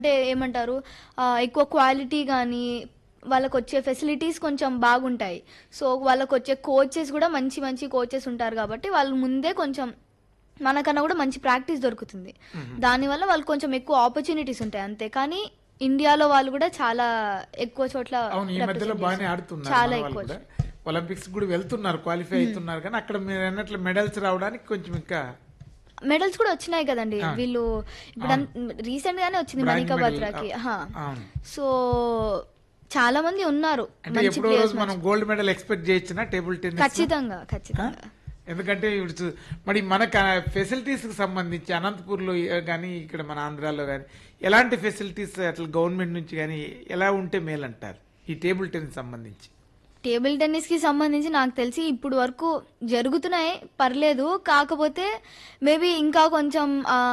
అంటే ఏమంటారు ఆ, ఎక్కువ క్వాలిటీ కానీ వాళ్ళకి వచ్చే ఫెసిలిటీస్ కొంచెం బాగుంటాయి సో వాళ్ళకి వచ్చే కోచెస్ కూడా మంచి మంచి కోచెస్ ఉంటారు కాబట్టి వాళ్ళు ముందే కొంచెం మనకన్నా కూడా మంచి ప్రాక్టీస్ దొరుకుతుంది దానివల్ల వాళ్ళకి కొంచెం ఎక్కువ ఆపర్చునిటీస్ ఉంటాయి అంతే కానీ ఇండియాలో వాళ్ళు కూడా చాలా ఎక్కువ చోట్ల అవును ఈ మధ్యలో represent బాగానే చేస్తారు. ఆడుతున్నారు చాలా మన వాళ్ళు ఎక్కువ కూడా ఒలింపిక్స్ కూడా వెళ్తున్నారు క్వాలిఫై అవుతున్నారు కానీ అక్కడ మీరు అన్నట్లు మెడల్స్ రావడానికి కొంచెం ఇంకా మెడల్స్ కూడా వచ్చినాయి కదండి వీళ్ళు ఇప్పుడు రీసెంట్ గానే వచ్చింది Bronze మణికా medal. బత్రాకి హా. అవును సో చాలా మంది ఉన్నారు అంటే మంచి ఎప్పుడో players రోజు మనం గోల్డ్ మెడల్ ఎక్స్పెక్ట్ చేయొచ్చునా టేబుల్ టెన్నిస్ ఖచ్చితంగా ఖచ్చితంగా ఎందుకంటే ఇప్పుడు చూ- మరి మన ఫెసిలిటీస్ కి సంబంధించి అనంతపూర్ లో కానీ ఇక్కడ మన ఆంధ్రాలో కానీ ఎలాంటి ఫెసిలిటీస్ అట్లా గవర్నమెంట్ నుంచి కానీ ఎలా ఉంటే మేలంటారు ఈ టేబుల్ టెన్నిస్ సంబంధించి టేబుల్ టెన్నిస్ కి సంబంధించి నాకు తెలిసి ఇప్పుడు వరకు జరుగుతున్నాయి పర్లేదు కాకపోతే మేబీ ఇంకా కొంచెం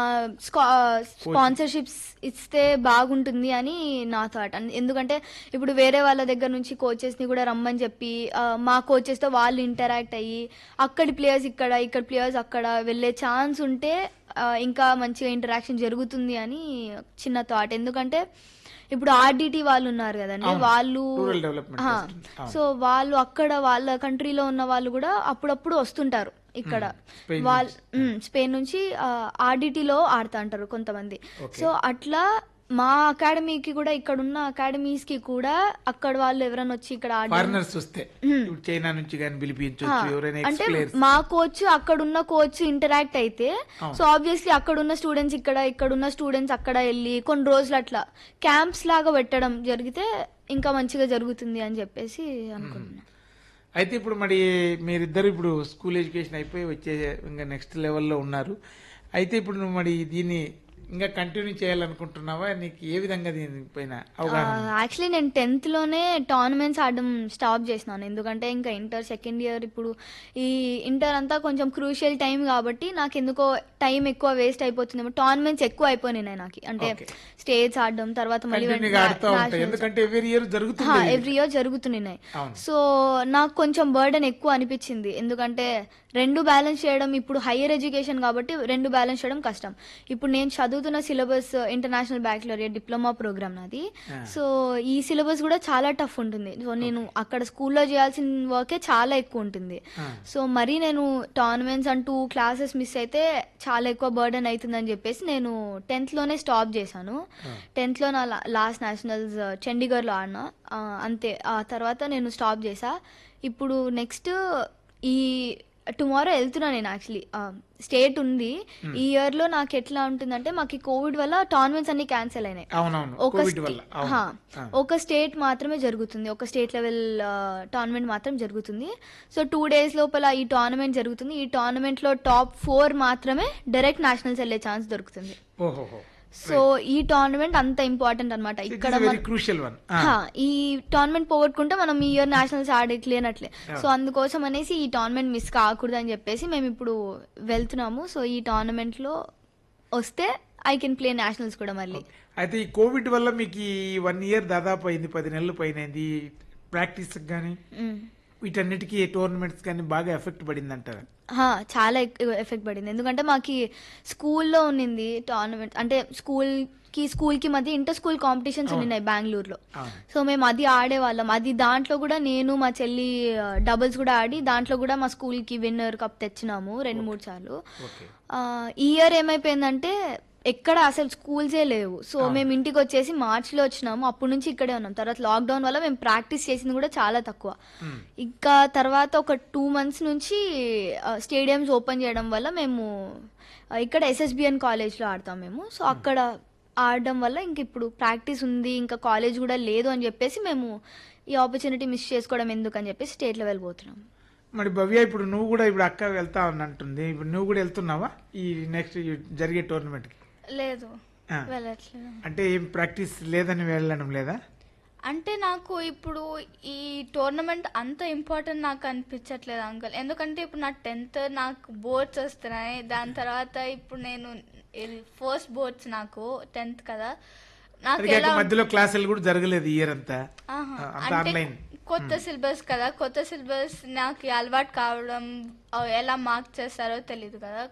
స్పాన్సర్షిప్స్ ఇస్తే బాగుంటుంది అని నా థాట్ ఎందుకంటే ఇప్పుడు వేరే వాళ్ళ దగ్గర నుంచి కోచెస్ ని కూడా రమ్మని చెప్పి ఆ, మా కోచెస్ తో వాళ్ళు ఇంటరాక్ట్ అయ్యి అక్కడి ప్లేయర్స్ ఇక్కడ ఇక్కడ ప్లేయర్స్ అక్కడ వెళ్ళే ఛాన్స్ ఉంటే ఆ, ఇంకా మంచిగా ఇంటరాక్షన్ జరుగుతుంది అని చిన్న థాట్ ఎందుకంటే ఇప్పుడు ఆర్డిటి వాళ్ళు ఉన్నారు కదండి అవును. వాళ్ళు Rural Development ఆ, Trust. అవును. సో వాళ్ళు అక్కడ వాళ్ళ కంట్రీలో ఉన్న వాళ్ళు కూడా అప్పుడప్పుడు వస్తుంటారు ఇక్కడ స్పెయిన్ వాళ్ళు స్పెయిన్ నుంచి ఆర్డిటీలో ఆడుతా అంటారు కొంతమంది Okay. సో అట్లా మా అకాడమీకి కూడా ఇక్కడ ఉన్న అకాడమీస్ కి కూడా అక్కడ వాళ్ళు ఎవరైనా వచ్చి ఇక్కడ ఆడ ఫారినర్స్ వస్తే ఇప్పుడు చైనా నుంచి కానీ పిలిపించవచ్చు ఎవరైనా అంటే ఎక్స్ ప్లేయర్స్ మా కోచ్ అక్కడ ఉన్న కోచ్ ఇంటరాక్ట్ అయితే అవును. సో ఆబ్వియస్లీ అక్కడ ఉన్న స్టూడెంట్స్ ఇక్కడ ఇక్కడ ఉన్న స్టూడెంట్స్ అక్కడ వెళ్ళి కొన్ని రోజులు అట్లా క్యాంప్స్ లాగా పెట్టడం జరిగితే ఇంకా మంచిగా జరుగుతుంది అని చెప్పేసి అనుకుంటున్నాను అయితే ఇప్పుడు మరి మీరిద్దరు ఇప్పుడు స్కూల్ ఎడ్యుకేషన్ అయిపోయి వచ్చే ఇంకా నెక్స్ట్ లెవెల్లో ఉన్నారు అయితే ఇప్పుడు నువ్వు మరి దీన్ని ఇంకా కంటిన్యూ చేయాలనుకుంటున్నావా నీకు ఏ విధంగా దీనిపైన అవగాహన ఉంది? యాక్చువల్లీ నేను టెన్త్ లోనే టోర్నమెంట్స్ ఆడడం స్టాప్ చేసినాను ఎందుకంటే ఇంకా ఇంటర్ సెకండ్ ఇయర్ ఇప్పుడు ఈ ఇంటర్ అంతా కొంచెం క్రూషియల్ టైం కాబట్టి నాకు ఎందుకో టైం ఎక్కువ వేస్ట్ అయిపోతుంది టోర్నమెంట్స్ ఎక్కువ అయిపోయినాయి నాకు అంటే Okay. స్టేట్స్ ఆడడం తర్వాత మళ్ళీ కంటిన్యూగా ఆడుతూ ఉంటాయి ఎందుకంటే ఎవ్రీ ఇయర్ జరుగుతుంది ఇది. ఎవ్రీ ఇయర్ జరుగుతున్నాయి అవును. సో నాకు కొంచెం బర్డెన్ ఎక్కువ అనిపించింది ఎందుకంటే రెండు బ్యాలెన్స్ చేయడం ఇప్పుడు హైయర్ ఎడ్యుకేషన్ కాబట్టి రెండు బ్యాలెన్స్ చేయడం కష్టం ఇప్పుడు నేను చదువుతున్న syllabus international baccalaureate diploma programme నాది Ah. సో ఈ సిలబస్ కూడా చాలా టఫ్ ఉంటుంది సో నేను అక్కడ స్కూల్లో చేయాల్సిన వర్కే చాలా ఎక్కువ ఉంటుంది Ah. సో మరీ నేను టోర్నమెంట్స్ అంటూ క్లాసెస్ మిస్ అయితే చాలా ఎక్కువ బర్డెన్ అవుతుందని చెప్పేసి నేను టెన్త్ లోనే స్టాప్ చేశాను టెన్త్ లో నా లాస్ట్ నేషనల్స్ చండీగఢ్లో ఆడినా ఆ, అంతే ఆ తర్వాత నేను స్టాప్ చేసా ఇప్పుడు నెక్స్ట్ ఈ టుమారో వెళ్తున్నా నేను యాక్చువల్లీ స్టేట్ ఉంది ఈ ఇయర్ లో నాకు ఎట్లా ఉంటుందంటే మాకు ఈ కోవిడ్ వల్ల టోర్నమెంట్స్ అన్ని క్యాన్సిల్ అయినాయి అవునవును ఒక కోవిడ్ స్టే- వల్ల అవును. హా, ఆ. ఒక స్టేట్ మాత్రమే జరుగుతుంది ఒక స్టేట్ లెవెల్ టోర్నమెంట్ మాత్రం జరుగుతుంది సో టూ డేస్ లోపల ఈ టోర్నమెంట్ జరుగుతుంది ఈ టోర్నమెంట్ లో టాప్ ఫోర్ మాత్రమే డైరెక్ట్ నేషనల్స్ వెళ్ళే ఛాన్స్ దొరుకుతుంది ఓహోహో సో ఈ టోర్నమెంట్ అంత ఇంపార్టెంట్ అనమాట ఇక్కడ వెరీ మన- క్రూషియల్ వన్ హా, ఈ టోర్నమెంట్ పోగొట్టుకుంటే మనం ఈ ఇయర్ నేషనల్స్ ఆడట్లేనట్లే సో అందుకోసం అనేసి ఈ టోర్నమెంట్ మిస్ కాకూడదు అని చెప్పేసి మేము ఇప్పుడు వెళ్తున్నాము సో ఈ టోర్నమెంట్ లో వస్తే ఐ కెన్ ప్లే నేషనల్స్ కూడా మళ్ళీ అయితే ఈ కోవిడ్ వల్ల మీకు ఈ వన్ ఇయర్ దాదాపు అయింది పది నెలలు పైన అయింది ప్రాక్టీస్ కానీ మ్. వీటన్నిటికీ టోర్నమెంట్స్ కానీ బాగా ఎఫెక్ట్ పడింది అంటారు హా, చాలా ఎక్కువ ఎఫెక్ట్ పడింది ఎందుకంటే మాకు స్కూల్లో ఉన్నింది టోర్నమెంట్ అంటే స్కూల్ కి స్కూల్ కి మధ్య ఇంటర్ స్కూల్ కాంపిటీషన్స్ ఉన్నాయి బెంగళూరులో అవును. సో మేము అది ఆడేవాళ్ళం అది దాంట్లో కూడా నేను మా చెల్లి డబుల్స్ కూడా ఆడి దాంట్లో కూడా మా స్కూల్ కి విన్నర్ కప్ తెచ్చినాము రెండు మూడు సార్లు ఓకే ఆ, ఈ ఇయర్ ఏమైపోయిందంటే ఎక్కడ అసలు స్కూల్సే లేవు సో మేము ఇంటికి వచ్చేసి మార్చిలో వచ్చినాము అప్పటి నుంచి ఇక్కడే ఉన్నాం తర్వాత లాక్డౌన్ వల్ల మేము ప్రాక్టీస్ చేసింది కూడా చాలా తక్కువ ఇంకా తర్వాత ఒక టూ మంత్స్ నుంచి స్టేడియంస్ ఓపెన్ చేయడం వల్ల మేము ఆ, ఇక్కడ ఎస్ఎస్బిఎన్ కాలేజ్లో ఆడతాం మేము సో అక్కడ ఆడడం వల్ల ఇంక ఇప్పుడు ప్రాక్టీస్ ఉంది ఇంకా కాలేజ్ కూడా లేదు అని చెప్పేసి మేము ఈ ఆపర్చునిటీ మిస్ చేసుకోవడం ఎందుకు అని చెప్పేసి స్టేట్ లెవెల్ పోతున్నాం మరి భవ్య ఇప్పుడు నువ్వు కూడా ఇప్పుడు అక్క వెళ్తా అని అంటుంది ఇప్పుడు నువ్వు కూడా వెళ్తున్నావా ఈ నెక్స్ట్ జరిగే టోర్నమెంట్ కి లేదు ఆ. వెళ్ళట్లేదు అంటే ఏం ప్రాక్టీస్ లేదని వెళ్ళడం లేదా అంటే నాకు ఇప్పుడు ఈ టోర్నమెంట్ అంత ఇంపార్టెంట్ నాకు అనిపించట్లేదు అంకల్ ఎందుకంటే ఇప్పుడు నా టెన్త్ నాకు బోర్డ్స్ వస్తున్నాయి దాని తర్వాత ఇప్పుడు నేను ఫస్ట్ బోర్డ్స్ నాకు టెన్త్ కదా నాకు అది కాక ఎలా మధ్యలో క్లాసులు కూడా జరగలేదు ఇయర్ అంతా ఆహా. ఆ, అంతా అంటే ఆన్లైన్ కొత్త సిలబస్ కదా కొత్త సిలబస్ నాకు అలవాటు కావడం ఆ, ఎలా మార్క్ చేస్తారో తెలియదు కదా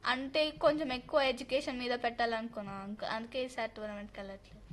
అంటే కొంచెం ఎక్కువ ఎడ్యుకేషన్ మీద పెట్టాలనుకున్నాను అంకుల్ అందుకే ఈసారి టోర్నమెంట్కి వెళ్ళట్లేదు